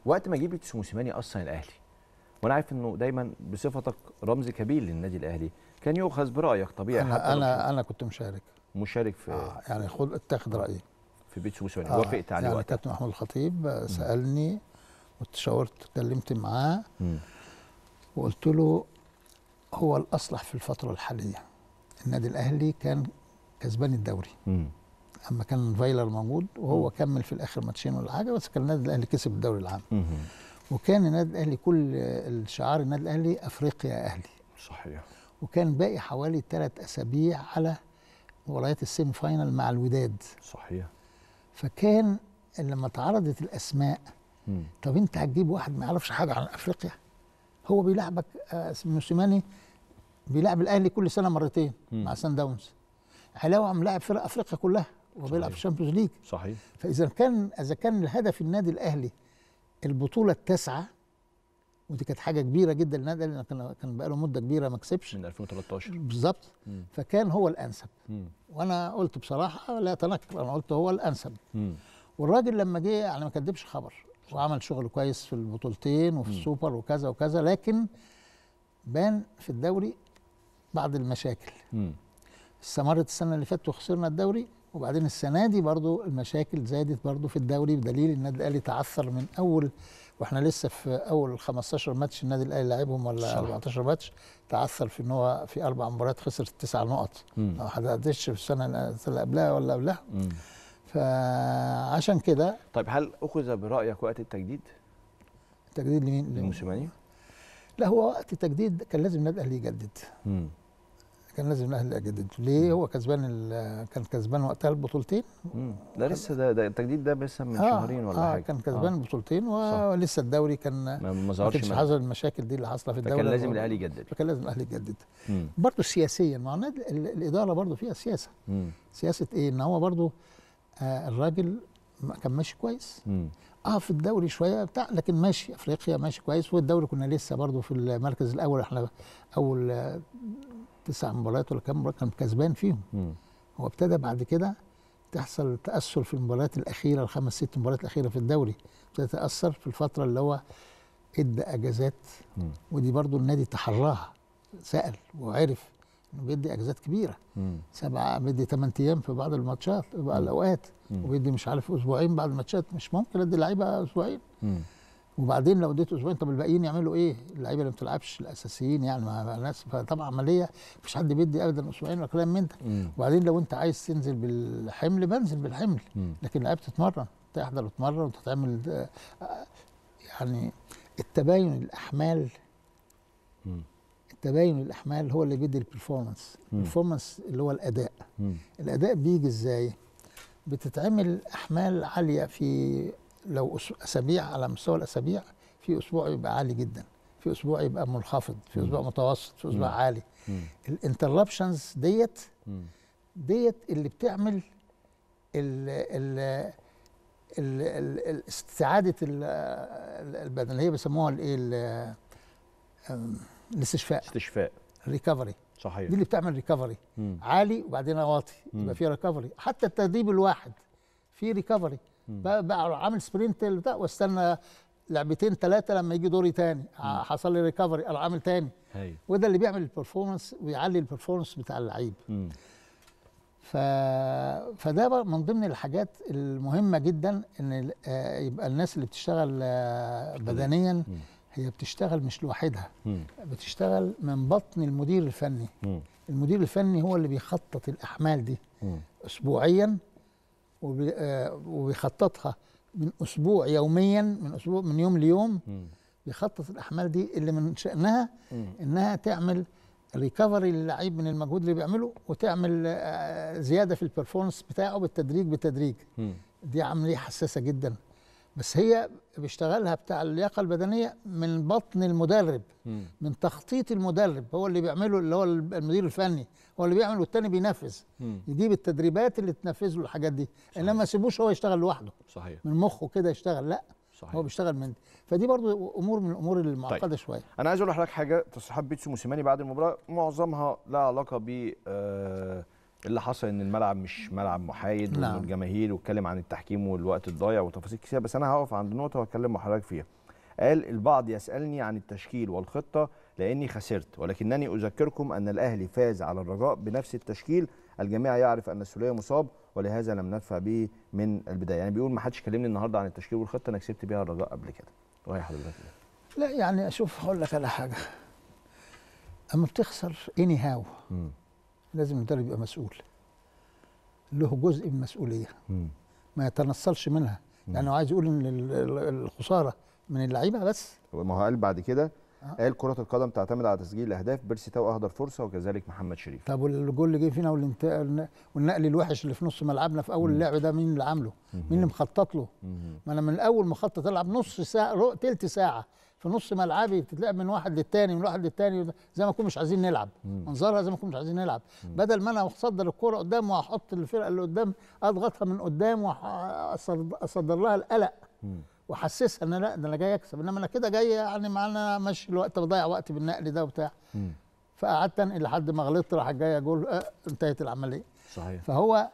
وقت ما جه بيتسو موسيماني اصلا الاهلي وانا عارف انه دايما بصفتك رمز كبير للنادي الاهلي كان يؤخذ برايك طبيعي حتى انا لو انا انا كنت مشارك مشارك في آه يعني خد اتخذ رايي في بيتسو موسيماني آه وافقت عليه يعني وقتها كابتن محمود الخطيب آه، سالني وتشاورت اتكلمت معاه مم. وقلت له هو الاصلح في الفتره الحاليه النادي الاهلي كان كسبان الدوري مم. اما كان فايلر موجود وهو كمل في الاخر ماتشين ولا حاجه بس كان النادي الاهلي كسب الدوري العام مم. وكان النادي الاهلي كل الشعار النادي الاهلي افريقيا يا اهلي صحيح وكان باقي حوالي ثلاث اسابيع على مباريات السيمي فاينال مع الوداد صحيح فكان لما اتعرضت الاسماء مم. طب انت هتجيب واحد ما يعرفش حاجه عن افريقيا هو بيلعبك آه، موسيماني بيلعب الاهلي كل سنه مرتين مم. مع سان داونز علاوه عم لاعب فرق افريقيا كلها وبيلعب صحيح. في الشامبيونز ليج صحيح فاذا كان اذا كان الهدف النادي الاهلي البطوله التاسعه ودي كانت حاجه كبيره جدا للنادي الاهلي كان كان بقاله مده كبيره ما كسبش من 2013 بالظبط مم. فكان هو الانسب مم. وانا قلت بصراحه لا اتنكر انا قلت هو الانسب مم. والراجل لما جه يعني ما كدبش خبر وعمل شغل كويس في البطولتين وفي السوبر وكذا وكذا لكن بان في الدوري بعض المشاكل مم. استمرت السنه اللي فاتت وخسرنا الدوري وبعدين السنه دي برضو المشاكل زادت برضو في الدوري بدليل ان النادي الاهلي تعثر من اول واحنا لسه في اول 15 ماتش النادي الاهلي لعبهم ولا صح. 14 ماتش تعثر في ان هو في اربع مباريات خسر تسع نقط مم. ما حددش في السنه السنة اللي قبلها ولا قبلها مم. فعشان كده طيب هل اخذ برايك وقت التجديد التجديد لمين؟ لموسيماني؟ لا هو وقت التجديد كان لازم النادي الاهلي يجدد مم. كان لازم الاهلي يجدد ليه هو كسبان ال- كان كسبان وقتها البطولتين مم. ده لسه ده, ده التجديد ده لسه من آه، شهرين ولا آه حاجه كان كسبان آه. البطولتين صح. ولسه الدوري كان ما, ما ما ظهرش كانش منه. حصل المشاكل دي اللي حاصله في الدوري فكان لازم الاهلي يجدد فكان لازم الاهلي يجدد مم. برضه سياسيا ما هو النادي- ال- الاداره برضه فيها سياسه مم. سياسه ايه ان هو برضه آه الراجل ما كان ماشي كويس مم. اه في الدوري شويه بتاع لكن ماشي افريقيا ماشي كويس والدوري كنا لسه برضه في المركز الاول احنا اول آه، تسع مباريات ولا كام مباراه كان كسبان فيهم مم. هو ابتدى بعد كده تحصل تاثر في المباريات الاخيره الخمس ست مباريات الاخيره في الدوري ابتدى تاثر في الفتره اللي هو ادى اجازات مم. ودي برضو النادي تحراها سال وعرف انه بيدي اجازات كبيره مم. سبعه بيدي ثمان ايام في بعض الماتشات في بعض الاوقات مم. وبيدي مش عارف اسبوعين بعد الماتشات مش ممكن ادي اللعيبه اسبوعين مم. وبعدين لو اديته اسبوعين طب الباقيين يعملوا ايه؟ اللعيبه اللي ما بتلعبش الاساسيين يعني مع الناس فطبعا عمليه مفيش حد بيدي ابدا اسبوعين ولا كلام من ده مم. وبعدين لو انت عايز تنزل بالحمل بنزل بالحمل مم. لكن اللعيبه تتمرن تحضر وتتمرن وتتعمل آه، آه، يعني التباين الاحمال مم. التباين الاحمال هو اللي بيدي البرفورمانس مم. البرفورمانس اللي هو الاداء مم. الاداء بيجي ازاي بتتعمل احمال عاليه في لو أس- اسابيع على مستوى الاسابيع في اسبوع يبقى عالي جدا في اسبوع يبقى منخفض في اسبوع متوسط في اسبوع مم. عالي مم. الانتربشنز ديت مم. ديت اللي بتعمل ال ال ال ال ال- استعاده ال- ال- البدن اللي هي بيسموها الايه ال- أم، الاستشفاء استشفاء ريكفري صحيح دي اللي بتعمل ريكفري مم. عالي وبعدين واطي مم. يبقى فيها ريكفري حتى التدريب الواحد فيه ريكفري مم. بقى, بقى عامل سبرنت بتاع واستنى لعبتين ثلاثه لما يجي دوري تاني ع- حصل لي ريكفري انا عامل تاني هاي وده اللي بيعمل البرفورمانس ويعلي البرفورمانس بتاع اللعيب مم. ف... فده بقى من ضمن الحاجات المهمه جدا ان ال- آه، يبقى الناس اللي بتشتغل آه، بدنيا مم. هي بتشتغل مش لوحدها مم. بتشتغل من بطن المدير الفني مم. المدير الفني هو اللي بيخطط الاحمال دي مم. اسبوعيا وبي... آه، وبيخططها من اسبوع يوميا من اسبوع من يوم ليوم مم. بيخطط الاحمال دي اللي من شانها مم. انها تعمل ريكفري للعيب من المجهود اللي بيعمله وتعمل آه، زياده في البرفورمانس بتاعه بالتدريج بالتدريج مم. دي عمليه حساسه جدا بس هي بيشتغلها بتاع اللياقه البدنيه من بطن المدرب مم. من تخطيط المدرب هو اللي بيعمله اللي هو المدير الفني هو اللي بيعمل والتاني بينفذ مم. يجيب التدريبات اللي تنفذ له الحاجات دي انما ما يسيبوش هو يشتغل لوحده صحيح من مخه كده يشتغل لا صحيح هو بيشتغل من دي فدي برضو امور من الامور المعقده طيب. شويه انا عايز اقول لحضرتك حاجه تصريحات بيتسو موسيماني بعد المباراه معظمها لها علاقه ب آه، اللي حصل ان الملعب مش ملعب محايد نعم. والجماهير واتكلم عن التحكيم والوقت الضايع وتفاصيل كتير بس انا هقف عند نقطه واتكلم مع حضرتك فيها قال البعض يسالني عن التشكيل والخطه لاني خسرت ولكنني اذكركم ان الاهلي فاز على الرجاء بنفس التشكيل الجميع يعرف ان السوليه مصاب ولهذا لم ندفع به من البدايه يعني بيقول ما حدش كلمني النهارده عن التشكيل والخطه انا كسبت بيها الرجاء قبل كده راي حضرتك إيه؟ لا يعني اشوف هقول لك على حاجه اما بتخسر اني هاو مم. لازم المدرب يبقى مسؤول له جزء من المسؤوليه مم. ما يتنصلش منها يعني هو عايز يقول ان ال- ال- الخساره من اللعيبه بس ما هو قال بعد كده آه. قال كرة القدم تعتمد على تسجيل الأهداف بيرسي تاو أهدر فرصة وكذلك محمد شريف طب والجول اللي جه فينا والانت- والنقل الوحش اللي في نص ملعبنا في اول مم. اللعب ده مين اللي عامله؟ مين اللي مخطط له؟ مم. ما انا من الاول مخطط العب نص ساعه رو- تلت ساعه في نص ملعبي تتلعب من واحد للتاني من واحد للتاني وده- زي ما نكون مش عايزين نلعب مم. منظرها زي ما نكون مش عايزين نلعب بدل ما انا اصدر الكرة قدام واحط الفرقه اللي قدام اضغطها من قدام واصدر لها القلق مم. واحسسها ان لا ده انا جاي اكسب انما انا كده جاي يعني معانا ماشي الوقت بضيع وقت بالنقل ده وبتاع مم. فقعدت انقل لحد ما غلطت راح جاي اقول آه انتهت العمليه صحيح فهو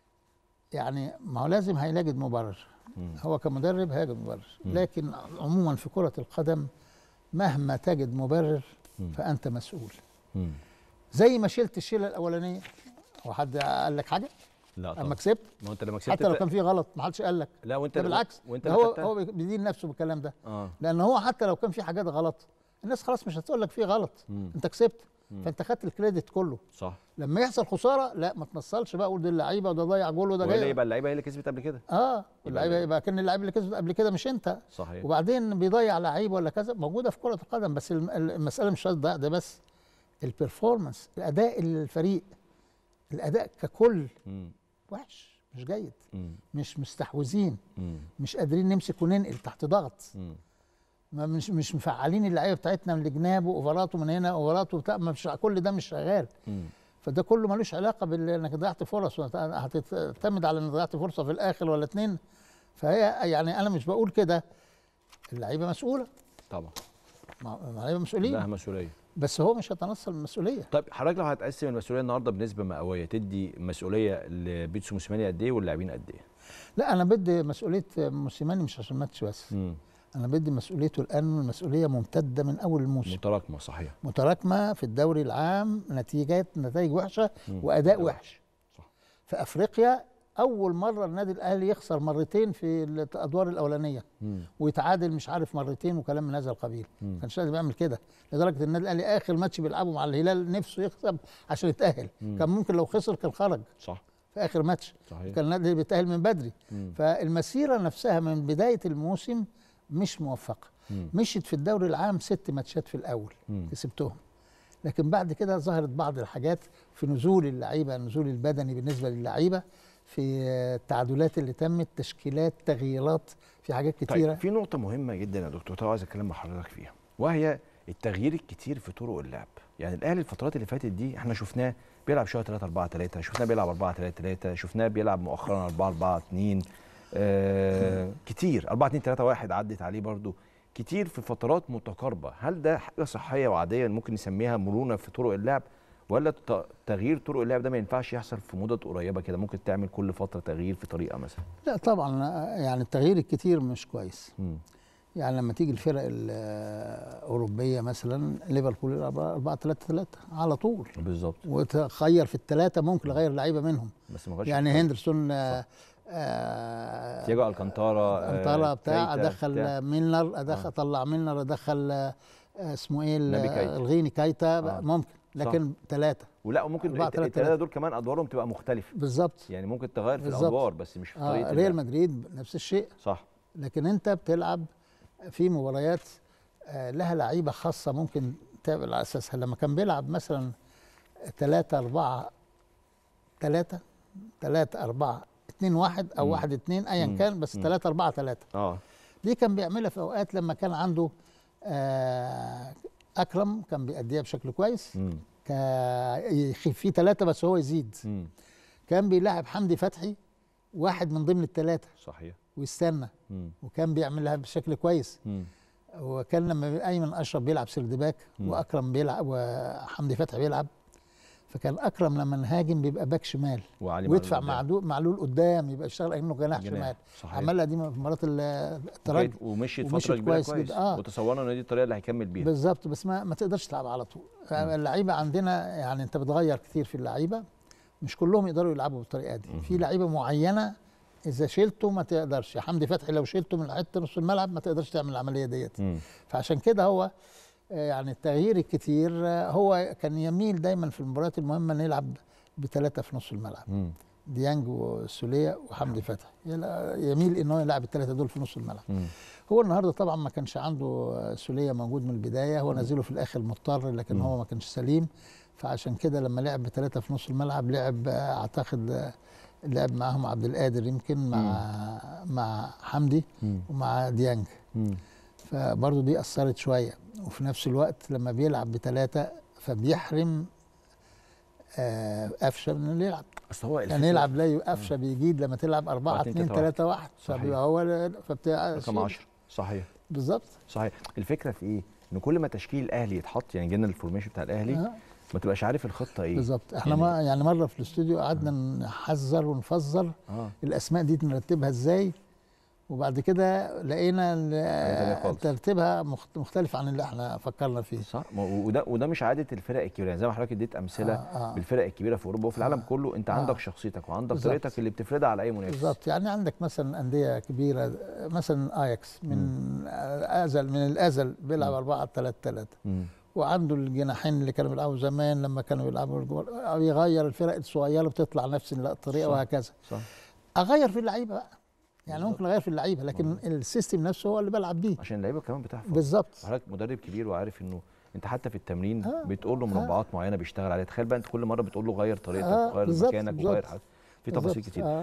يعني ما هو لازم هيلاقي مبرر مم. هو كمدرب هيجد مبرر مم. لكن عموما في كرة القدم مهما تجد مبرر مم. فأنت مسؤول مم. زي ما شلت الشيلة الأولانية هو حد قال لك حاجة لا أما طبعا كسبت ما هو انت لما كسبت حتى لو ت- كان في غلط ما حدش قال لك لا وانت ده بالعكس وانت ده اللي هو خدتها. هو بيدين نفسه بالكلام ده اه لأن هو حتى لو كان في حاجات غلط الناس خلاص مش هتقول لك في غلط مم. أنت كسبت مم. فأنت خدت الكريدت كله صح لما يحصل خسارة لا ما تنصلش بقى قول دي اللعيبة وده ضيع جول وده ولا جاي يبقى اللعيبه هي اللي كسبت قبل كده اه اللعيبه يبقى كان اللعيب اللي كسب قبل كده مش انت صحيح وبعدين بيضيع لعيب ولا كذا موجوده في كره القدم بس الم- المساله مش ده ده بس البرفورمانس الاداء الفريق الاداء ككل مم. وحش مش جيد مم. مش مستحوذين مم. مش قادرين نمسك وننقل تحت ضغط مم. ما مش مش مفعلين اللعيبه بتاعتنا من الجناب واوفرات ومن هنا اوفرات وبتاع ما مش كل ده مش شغال مم. فده كله ملوش علاقه بانك ضيعت فرص وهت- هتعتمد على انك ضيعت فرصه في الاخر ولا اتنين فهي يعني انا مش بقول كده اللعيبه مسؤوله طبعا ما- اللعيبه مسؤولين لها مسؤوليه بس هو مش هيتنصل من المسؤوليه طيب حضرتك لو هتقسم المسؤوليه النهارده بنسبه مئويه تدي مسؤوليه لبيتسو موسيماني قد ايه واللاعبين قد ايه؟ لا انا بدي مسؤوليه موسيماني مش عشان ماتش بس مم. انا بدي مسؤوليته الان المسؤوليه ممتده من اول الموسم متراكمه صحيح متراكمه في الدوري العام نتيجات نتائج وحشه مم. واداء أداء وحش صح. في افريقيا اول مره النادي الاهلي يخسر مرتين في الادوار الاولانيه مم. ويتعادل مش عارف مرتين وكلام من هذا القبيل مم. ما كانش لازم يعمل كده لدرجه ان النادي الاهلي اخر ماتش بيلعبه مع الهلال نفسه يكسب عشان يتاهل مم. كان ممكن لو خسر كان خرج صح في اخر ماتش صحيح كان النادي بيتاهل من بدري مم. فالمسيره نفسها من بدايه الموسم مش موفقه مم. مشيت في الدوري العام ست ماتشات في الاول مم. كسبتهم لكن بعد كده ظهرت بعض الحاجات في نزول اللعيبه النزول البدني بالنسبه للعيبه في التعادلات اللي تمت تشكيلات تغييرات في حاجات كتيره طيب في نقطة مهمة جدا يا دكتور طبعا عايز اتكلم مع حضرتك فيها وهي التغيير الكتير في طرق اللعب، يعني الاهلي الفترات اللي فاتت دي احنا شفناه بيلعب شوية 3 4 3 شفناه بيلعب 4 3 3 شفناه بيلعب مؤخرا 4 4 2 آه كتير 4 2 3 1 عدت عليه برضو كتير في فترات متقاربة، هل ده حاجة صحية وعادية ممكن نسميها مرونة في طرق اللعب ولا ت- تغيير طرق اللعب ده ما ينفعش يحصل في مدد قريبة كده ممكن تعمل كل فترة تغيير في طريقة مثلا؟ لا طبعا يعني التغيير الكتير مش كويس مم. يعني لما تيجي الفرق الاوروبيه مثلا ليفربول يلعب 4 3 3 على طول بالظبط وتخير في الثلاثه ممكن اغير لعيبه منهم بس ما غيرش يعني الطريقة. هندرسون آه، آه، تياجو الكانتارا آه، انطرا بتاع كايتا، ادخل بتاع. ميلنر ادخل آه. طلع ميلنر ادخل آه، اسمه ايه ال- نبي كايتا. الغيني كايتا آه. ممكن لكن ثلاثه ولا ممكن أربعة، تلاتة، الثلاثه تلاتة. دول كمان ادوارهم تبقى مختلفه بالظبط يعني ممكن تغير في بالظبط. الادوار بس مش في طريقه آه ريال اللعب. مدريد نفس الشيء صح لكن انت بتلعب في مباريات آه، لها لعيبه خاصه ممكن تعمل على اساسها لما كان بيلعب مثلا 3 4 3 3 4 2 1 او مم. 1 2 ايا مم. كان بس مم. 3 4 3 اه دي كان بيعملها في اوقات لما كان عنده آه، اكرم كان بيأديها بشكل كويس امم كا- في ثلاثه بس هو يزيد امم كان بيلاعب حمدي فتحي واحد من ضمن الثلاثه صحيح ويستنى امم وكان بيعملها بشكل كويس امم وكان لما ايمن اشرف بيلعب سرد باك مم. واكرم بيلعب وحمدي فتحي بيلعب فكان اكرم لما نهاجم بيبقى باك شمال وعلي ويدفع معلول قدام. معلول معلول قدام يبقى يشتغل كانه جناح جناح. شمال صحيح. عملها دي في مباراه ال- الترجي وكانت- ومشيت ومشيت فتره كبيره كويس كويس, جدا. آه. وتصورنا ان دي الطريقه اللي هيكمل بيها بالظبط بس ما, ما تقدرش تلعب على طول اللعيبه عندنا يعني انت بتغير كتير في اللعيبه مش كلهم يقدروا يلعبوا بالطريقه دي في لعيبه معينه اذا شلته ما تقدرش حمدي فتحي لو شلته من حته نص الملعب ما تقدرش تعمل العمليه ديت مم. فعشان كده هو آه، يعني التغيير الكتير آه، هو كان يميل دايما في المباريات المهمه انه يلعب بثلاثه في نص الملعب مم. ديانج وسوليه وحمدي فتحي يلا- يميل ان هو يلعب الثلاثه دول في نص الملعب مم. هو النهارده طبعا ما كانش عنده سوليه موجود من البدايه هو نزله في الاخر مضطر لكن هو ما كانش سليم فعشان كده لما لعب بثلاثه في نص الملعب لعب آه، اعتقد آه، لعب معاهم عبد القادر يمكن مع مع حمدي مم. ومع ديانج مم. فبرضه دي اثرت شويه وفي نفس الوقت لما بيلعب بثلاثه فبيحرم آه، قفشه من اللي يلعب اصل هو يعني الفكرة- يلعب لا قفشه بيجيد لما تلعب 4 اتنين، 2 تلاتة، 3 1 صحيح. فبيبقى هو فبتاع رقم 10 صحيح بالظبط صحيح الفكره في ايه ان كل ما تشكيل الاهلي يتحط يعني جينا الفورميشن بتاع الاهلي آه. ما تبقاش عارف الخطه ايه بالظبط احنا يعني- ما يعني مره في الاستوديو قعدنا نحذر ونفذر اه الاسماء دي نرتبها ازاي وبعد كده لقينا تانية ال- خالص. ترتيبها مخت- مختلف عن اللي احنا فكرنا فيه صح ما هو- وده وده مش عاده الفرق الكبيره يعني زي ما حضرتك اديت امثله آه، آه. بالفرق الكبيره في اوروبا وفي العالم آه. كله انت آه. عندك شخصيتك وعندك بالظبط. طريقتك اللي بتفرضها على اي منافس بالظبط يعني عندك مثلا انديه كبيره مثلا اياكس من ازل من الازل بيلعب 4 3 3 مم. وعنده الجناحين اللي كانوا بيلعبوا زمان لما كانوا بيلعبوا الجول او يغير الفرق الصغيره بتطلع نفس الطريقه صح. وهكذا صح اغير في اللعيبه بقى يعني بالظبط. ممكن اغير في اللعيبه لكن السيستم نفسه هو اللي بلعب بيه عشان اللعيبه كمان بتحفظ بالظبط حضرتك مدرب كبير وعارف انه انت حتى في التمرين آه. بتقول له آه. مربعات معينه بيشتغل عليها تخيل بقى انت كل مره بتقول له غير طريقتك آه، وغير بالظبط، مكانك وغير بالظبط. حاجه في تفاصيل بالظبط. كتير آه.